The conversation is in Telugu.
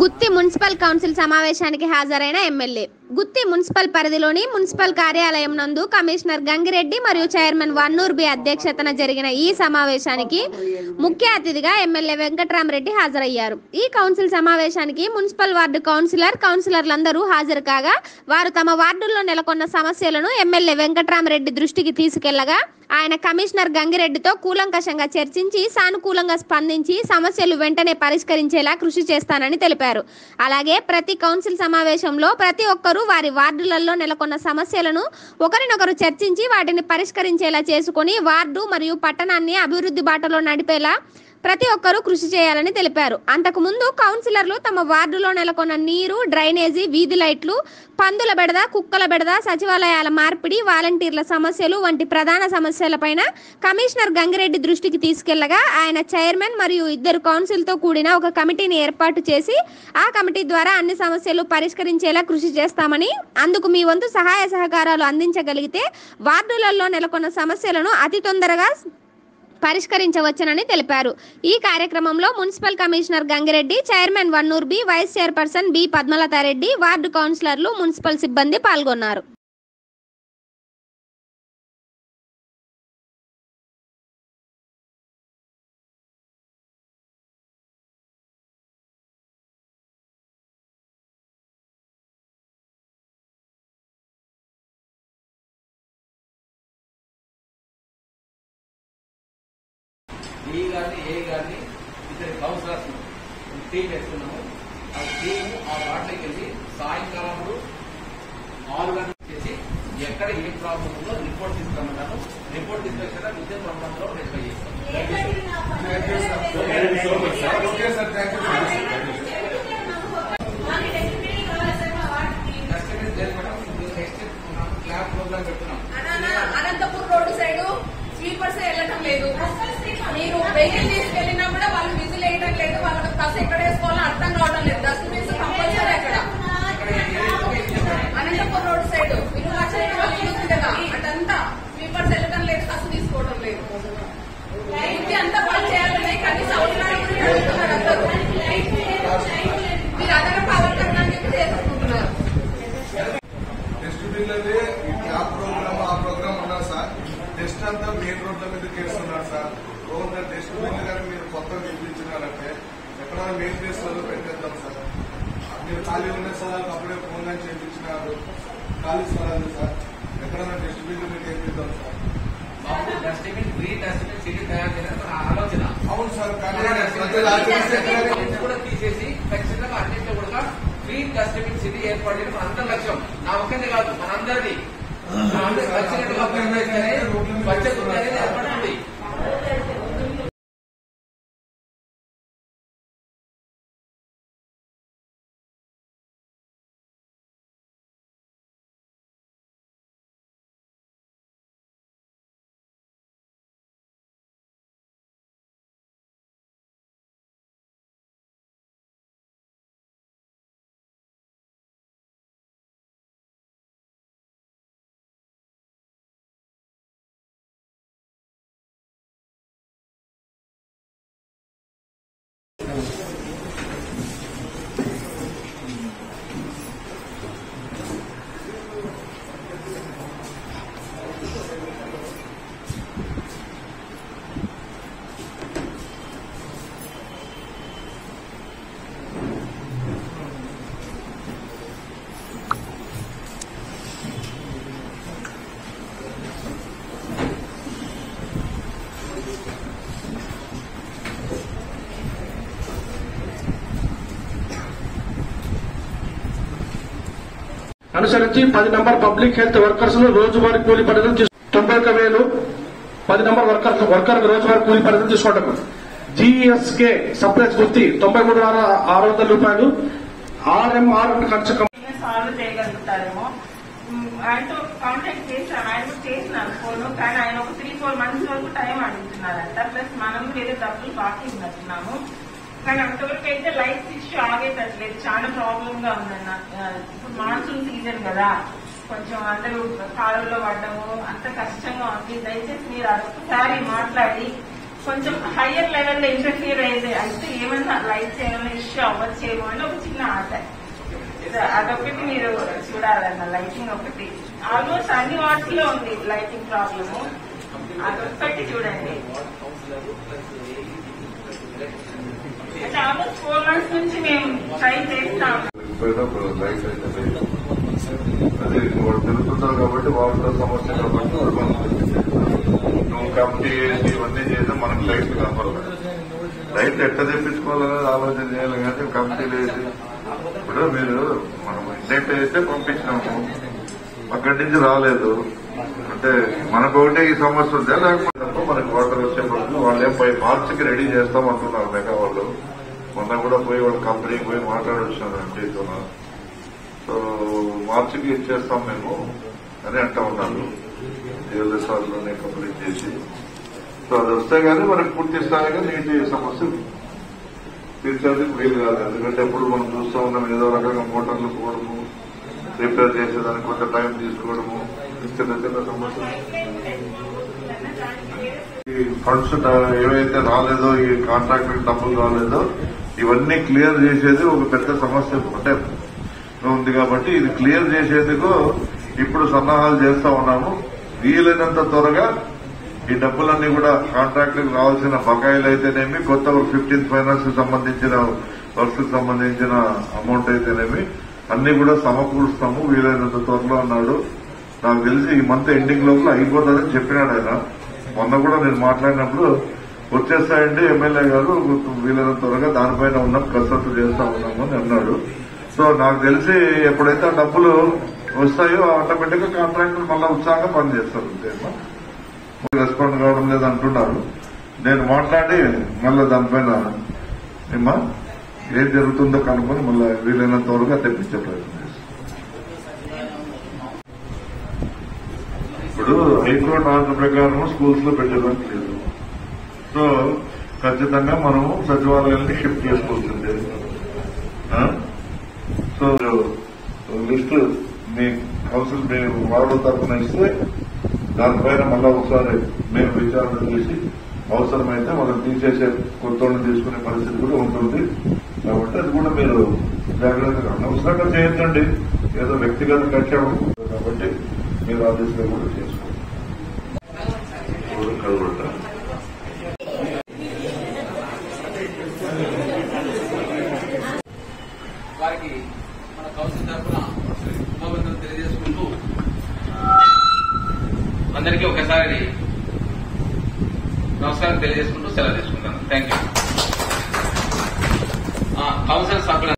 గుత్తి మున్సిపల్ కౌన్సిల్ సమావేశానికి హాజరైన ఎమ్మెల్యే గుత్తి మున్సిపల్ పరిధిలోని మున్సిపల్ కార్యాలయం నందు కమిషనర్ గంగిరెడ్డి మరియు చైర్మన్ వన్నూర్ బి అధ్యక్షతన జరిగిన ఈ సమావేశానికి ముఖ్య అతిథిగా ఎమ్మెల్యే వెంకట్రామరెడ్డి హాజరయ్యారు ఈ కౌన్సిల్ సమావేశానికి మున్సిపల్ వార్డు కౌన్సిలర్ కౌన్సిలర్లందరూ హాజరు కాగా వారు తమ వార్డుల్లో నెలకొన్న సమస్యలను ఎమ్మెల్యే వెంకట్రామరెడ్డి దృష్టికి తీసుకెళ్లగా ఆయన కమిషనర్ గంగిరెడ్డితో కూలంకషంగా చర్చించి సానుకూలంగా స్పందించి సమస్యలు వెంటనే పరిష్కరించేలా కృషి చేస్తానని తెలిపారు అలాగే ప్రతి కౌన్సిల్ సమావేశంలో ప్రతి ఒక్కరూ వారి వార్డులలో నెలకొన్న సమస్యలను ఒకరినొకరు చర్చించి వాటిని పరిష్కరించేలా చేసుకొని వార్డు మరియు పట్టణాన్ని అభివృద్ధి బాటలో నడిపేలా ప్రతి ఒక్కరూ కృషి చేయాలని తెలిపారు అంతకుముందు కౌన్సిలర్లు తమ వార్డులో నెలకొన్న నీరు డ్రైనేజీ వీధి లైట్లు పందుల బెడద కుక్కల బెడద సచివాలయాల మార్పిడి వాలంటీర్ల సమస్యలు వంటి ప్రధాన సమస్యలపైన కమిషనర్ గంగిరెడ్డి దృష్టికి తీసుకెళ్లగా ఆయన చైర్మన్ మరియు ఇద్దరు కౌన్సిల్తో కూడిన ఒక కమిటీని ఏర్పాటు చేసి ఆ కమిటీ ద్వారా అన్ని సమస్యలు పరిష్కరించేలా కృషి చేస్తామని అందుకు మీ వంతు సహాయ సహకారాలు అందించగలిగితే వార్డులలో నెలకొన్న సమస్యలను అతి తొందరగా పరిష్కరించవచ్చునని తెలిపారు ఈ కార్యక్రమంలో municipal commissioner Gangireddy chairman Vannur B vice chairperson B Padmalatha Reddy ward కౌన్సిలర్లు మున్సిపల్ సిబ్బంది పాల్గొన్నారు ఈ గారిని ఏ గారిని ఇద్దరు కౌన్సిలర్స్ టీం వేస్తున్నాము ఆ టీం ఆ వార్డుకి వెళ్ళి సాయంకాలం ఆరు గంటలకు చేసి ఎక్కడ ఏ ప్రాబ్లం ఉందో రిపోర్ట్ తీసుకురమ్మంటాను రిపోర్ట్ తీసుకొచ్చిన విద్యుత్ ప్రమాణంలో రెక్టిఫై చేస్తాం డస్ట్బిన్ చేరుకోవడం నెక్స్ట్ క్లాస్ ప్రోగ్రామ్ పెడుతున్నాం అనంతపూర్ రోడ్డు సైడ్ స్వీపర్స్ వెళ్ళటం లేదు మీరు వెహికల్ తీసుకెళ్ళినా కూడా వాళ్ళు విజిల్ వేయడం లేదు వాళ్ళకి కస ఎక్కడ వేసుకోవాలో అర్థం కావడం లేదు డస్ట్బిన్స్ కంపల్సరీ అక్కడ అనంతపూర్ రోడ్ సైడ్ ఇల్లు లక్షల వాళ్ళు ఇల్లు ఉంది కదా అటంతా స్వీపర్స్ వెళ్ళటం లేదు కస తీసుకోవడం లేదు ఇంటి అంతా పని చేయాలని కనీసం అవసరాలు కూడా అడుగుతున్నారు అందరూ మీరు అదన పవర్ కన్నా చెప్పి చేసుకుంటున్నారు టెస్ట్ బిల్లది ఆ ప్రోగ్రామ్ ఆ ప్రోగ్రామ్ ఉన్నారు సార్ టెస్ట్ అంతా మెయిన్ రోడ్ల మీద చేస్తున్నారు సార్ ఓన్గా టెస్ట్ బిల్ కానీ మీరు కొత్తగా నిర్మించినారంటే ఎక్కడైనా మెయిన్ ప్లేస్లలో పెట్టేద్దాం సార్ మీరు ఖాళీ ఉన్న స్థలాలకు అప్పుడే ఫోన్ కానీ చేయించినారు ఖాళీ స్థలాలు సార్ ఎక్కడైనా టెస్ట్ బిల్లు మీకు వేపిద్దాం సార్ మాకు డస్ట్బిన్ ఫ్రీ డస్ట్బిన్ సిటీ తయారు చేయడం మన ఆలోచన అవును సార్ కానీ ప్రజలు ఆచరిస్తే ఇది కూడా తీసేసి ఖచ్చితంగా అన్నింటిలో కూడా ఫ్రీ డస్ట్బిన్ సిటీ ఏర్పాటు చేయడం మన అందరి లక్ష్యం నా ఒక్కరిది కాదు మనందరిది మనందరికీ వచ్చినట్టుగా ఉపయోగిస్తేనే బడ్జెట్ అనేది ఏర్పడుతుంది అనుసరించి పది నంబర్ పబ్లిక్ హెల్త్ వర్కర్స్ ను రోజువారీ కూలీ పద్ధతులు తీసు- తొంభై ఒక వేలు పది నంబర్ వర్కర్ వర్కర్ రోజువారీ కూలీ పద్ధతులు తీసుకోవడం జీఎస్కే సప్లైస్ గుర్తి తొంభై మూడు వేల ఆరు వందల రూపాయలు ఆర్ఎంఆర్ ఖర్చు కం- సాల్వ్ చేయగలుగుతారేమో మ్, ఆయనతో కాంటాక్ట్ చేశాను ఆయన కూడా చేసినారు ఫోన్ కానీ ఆయన ఒక త్రీ ఫోర్ మంత్స్ వరకు టైం అడుగుతున్నారంట ప్లస్ మనం వేరే డబ్బులు బాకీ ఉన్నట్టున్నాము కానీ అంతవరకు అయితే లైఫ్ ఇష్యూ ఆగేటట్లేదు చాలా ప్రాబ్లం గా ఉందన్న ఆ, ఇప్పుడు మాన్సూన్ సీజన్ కదా కొంచెం అందరూ కాలువలో పడ్డము అంత కష్టంగా ఉంది దయచేసి మీరు అదొకసారి మాట్లాడి కొంచెం హయ్యర్ లెవెల్ లో ఇంటర్ఫియర్ అయ్యేది అయితే ఏమైనా లైట్ ఏమైనా ఇష్యూ అవ్వచ్చేమో అని ఒక చిన్న ఆశ ఇది అదొకటి మీరు చూడాలన్న లైటింగ్ ఒకటి ఆల్మోస్ట్ అన్ని వార్డ్స్ లో ఉంది లైటింగ్ ప్రాబ్లము అదొక్కటి చూడండి అంటే ఆల్మోస్ట్ ఫోర్ మంత్స్ నుంచి మేము ట్రై చేస్తా ఉన్నాం పోయినప్పుడు లైట్ అయితే లేదు అది వాడు తిరుగుతుంటారు కాబట్టి వాళ్ళతో సమస్య కాబట్టి వాడు మనకు నువ్వు కమిటీ చేసి ఇవన్నీ చేస్తే మనకు లైట్ కావాలి లైట్ ఎట్ట తెప్పించుకోవాలనేది ఆలోచన చేయాలి కానీ కమిటీలు వేసి ఇప్పుడు మీరు మనం ఇండెక్ట్ అయితే పంపించినాము అక్కడి నుంచి రాలేదు అంటే మనకు ఒకటే ఈ సమస్య ఉంటే లేకపోతే తప్ప మనకి వాటర్ వచ్చే బదులు వాళ్ళు ఏం పై మార్చికి రెడీ చేస్తాం అంటున్నారు మెగా వాళ్ళు మొన్న కూడా పోయి వాళ్ళ కంపెనీకి పోయి మాట్లాడొచ్చాను ఎంపీతో సో మార్చికి ఇచ్చేస్తాం మేము అని అంటా ఉన్నారు ఏఎల్ఎస్ఆర్లోనే కంప్లీట్ చేసి సో అది వస్తే గానీ మనకి పూర్తి స్థాయిగా నీటి సమస్య తీర్చేందుకు వీలు కాదు ఎందుకంటే ఎప్పుడు మనం చూస్తూ ఉన్నాం ఏదో రకంగా మోటార్లు పోవడము రిపేర్ చేసేదానికి కొంత టైం తీసుకోవడము చిన్న చిన్న సమస్యలు ఈ ఫండ్స్ ఏవైతే రాలేదో ఈ కాంట్రాక్టర్ డబ్బులు రాలేదో ఇవన్నీ క్లియర్ చేసేది ఒక పెద్ద సమస్య అంటే ఉంది కాబట్టి ఇది క్లియర్ చేసేందుకు ఇప్పుడు సన్నాహాలు చేస్తా ఉన్నాము వీలైనంత త్వరగా ఈ డబ్బులన్నీ కూడా కాంట్రాక్టులకు రావాల్సిన బకాయిలు అయితేనేమి కొత్త ఫిఫ్టీన్త్ ఫైనాన్స్ కి సంబంధించిన వర్క్స్ కి సంబంధించిన అమౌంట్ అయితేనేమి అన్ని కూడా సమకూరుస్తాము వీలైనంత త్వరలో అన్నాడు నాకు తెలిసి ఈ మంత్ ఎండింగ్ లోపల అయిపోతుందని చెప్పినాడు ఆయన మొన్న కూడా నేను మాట్లాడినప్పుడు వచ్చేస్తాయండి ఎమ్మెల్యే గారు వీలైనంత త్వరగా దానిపైన ఉన్న కసరత్తు చేస్తా ఉన్నాము అని అన్నాడు సో నాకు తెలిసి ఎప్పుడైతే ఆ డబ్బులు వస్తాయో ఆటోమేటిక్ గా కాంట్రాక్టర్ మళ్ళీ ఉత్సాహంగా పనిచేస్తారు అంతేమా రెస్పాండ్ కావడం లేదు అంటున్నారు నేను మాట్లాడి మళ్ళీ దానిపైన ఏమా ఏం జరుగుతుందో కనుక్కొని మళ్ళీ వీలైనంత త్వరగా తెప్పించే ప్రయత్నం చేస్తాం ఇప్పుడు హైకోర్టు ఆర్డర్ ప్రకారం స్కూల్స్ లో పెట్టడానికి లేదు సో ఖచ్చితంగా మనము సచివాలయాన్ని షిఫ్ట్ చేసుకోవాల్సిందే ఆ? సో లిస్ట్ మీ కౌన్సిల్ మేము వార్డు తరఫున ఇస్తే దానిపైన మళ్ళా ఒకసారి మేము విచారణ చేసి అవసరమైతే మనం తీసేసే కొత్త తీసుకునే పరిస్థితి కూడా ఉంటుంది కాబట్టి అది కూడా మీరు జాగ్రత్తగా అనవసరంగా చేయొద్దండి ఏదో వ్యక్తిగత కక్షం కాబట్టి మీరు ఆ దిశగా కూడా చేసుకోండి కలగొట్టాలి వారికి మన కౌన్సిల్ తరఫున శుభాభినందనలు తెలియజేసుకుంటూ అందరికీ ఒకసారి నమస్కారం తెలియజేసుకుంటూ సెలవు తీసుకుంటాను థ్యాంక్ యూ కౌన్సిల్ సభ్యుల